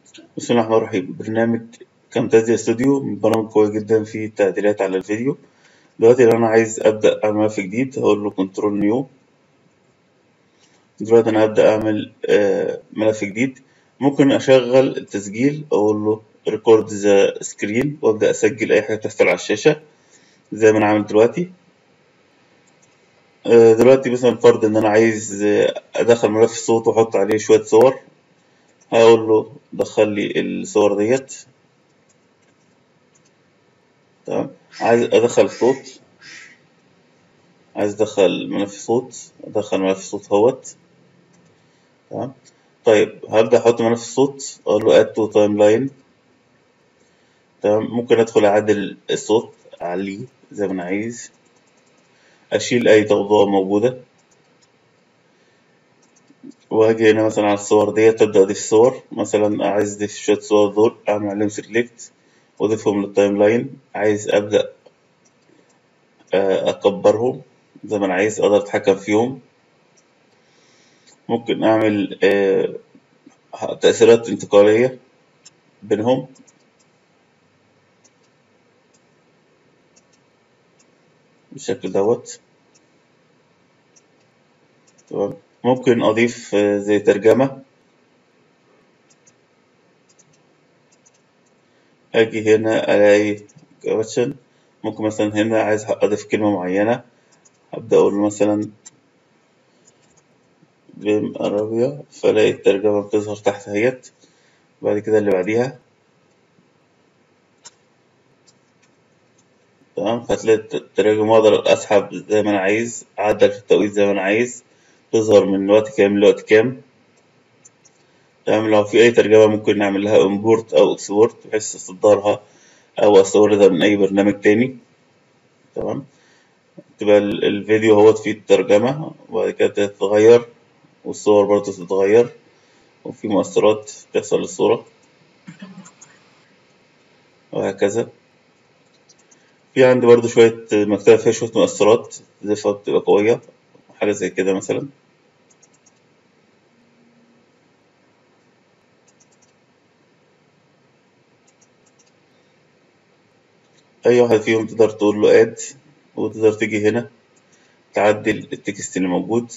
بسم الله الرحمن الرحيم برنامج كامتازيا استوديو من برامج قوية جدا في التعديلات على الفيديو دلوقتي لو أنا عايز أبدأ أعمل ملف جديد هقول له كنترول نيو دلوقتي أنا هبدأ أعمل آه، ملف جديد ممكن أشغل التسجيل أقول له ريكورد ذا سكرين وأبدأ أسجل أي حاجة بتحصل على الشاشة زي ما أنا عامل دلوقتي آه، دلوقتي مثلا فرض إن أنا عايز آه، أدخل ملف صوت وأحط عليه شوية صور هقول له دخل لي الصور ديت تمام عايز ادخل صوت عايز ادخل ملف صوت ادخل ملف صوت اهوت تمام طيب هبدأ احط ملف صوت اقول له add to timeline تمام ممكن ادخل اعدل الصوت اعليه زي ما انا عايز اشيل اي ضوضاء موجودة واجي هنا مثلا على الصور ديت ابدأ اضيف صور مثلا عايز اضيف شوية صور دول اعمل عليهم سيلكت واضيفهم للتايم لاين عايز ابدأ آه، اكبرهم زي ما انا عايز اقدر اتحكم فيهم ممكن اعمل آه، تأثيرات انتقالية بينهم بالشكل دوت تمام ممكن اضيف آه، زي ترجمة اجي هنا الاقي كابتشن ممكن مثلا هنا عايز اضيف كلمة معينة ابدأ اقول مثلا بيم عربية فالاقي الترجمة بتظهر تحت اهيت بعد كده اللي بعديها تمام فتلاقي التراجم اقدر اسحب زي ما انا عايز اعدل في التوقيت زي ما انا عايز تظهر من وقت كام لوقت كام تمام لو في اي ترجمة ممكن نعمل لها امبورت او اكسبورت بحيث اصدرها او استوردها من اي برنامج تاني تمام تبقى ال- الفيديو هوت فيه الترجمة وبعد كده تتغير والصور برضه تتغير وفي مؤثرات تحصل للصورة وهكذا في عندي برضه شوية مكتبة فيها شوية مؤثرات تضيفها بتبقى قوية حاجة زي كده مثلا أي واحد فيهم تقدر تقول له اد وتقدر تيجي هنا تعدل التكست اللي موجود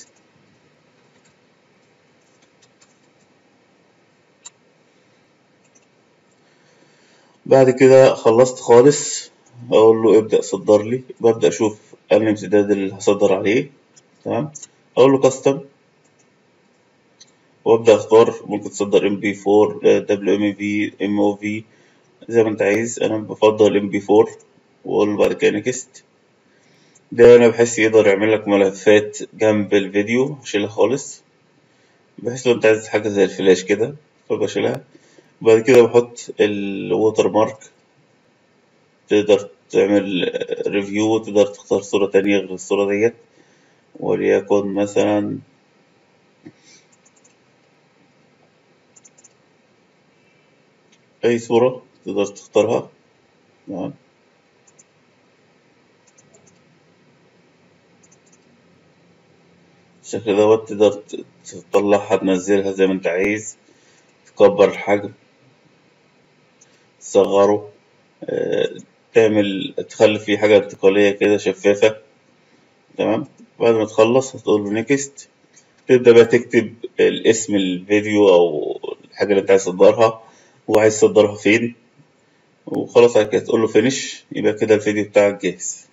بعد كده خلصت خالص أقول له ابدأ صدر لي ببدأ أشوف أنهي امتداد اللي هصدر عليه تمام أقول له كاستم وأبدأ أختار ممكن تصدر ام بي 4 دبليو ام في ام او في زي ما أنت عايز أنا بفضل ام بي 4 وأقول له بعد كده نكست ده أنا بحس يقدر يعمل لك ملفات جنب الفيديو هشيلها خالص بحيث لو أنت عايز حاجة زي الفلاش كده فبشيلها بعد كده بحط الووتر مارك تقدر تعمل ريفيو تقدر تختار صورة تانية غير الصورة ديت وليكن مثلا أي صورة تقدر تختارها تمام بالشكل دوت تقدر ت- تطلعها تنزلها زي ما أنت عايز تكبر الحجم تصغره آه، تعمل تخلي فيه حاجة انتقالية كده شفافة تمام بعد ما تخلص هتقول له نيكست تبدأ بقى تكتب الاسم الفيديو أو الحاجة اللي أنت عايز تصدرها وعايز تصدرها فين وخلاص على كده تقول له فينيش يبقى كده الفيديو بتاعك جاهز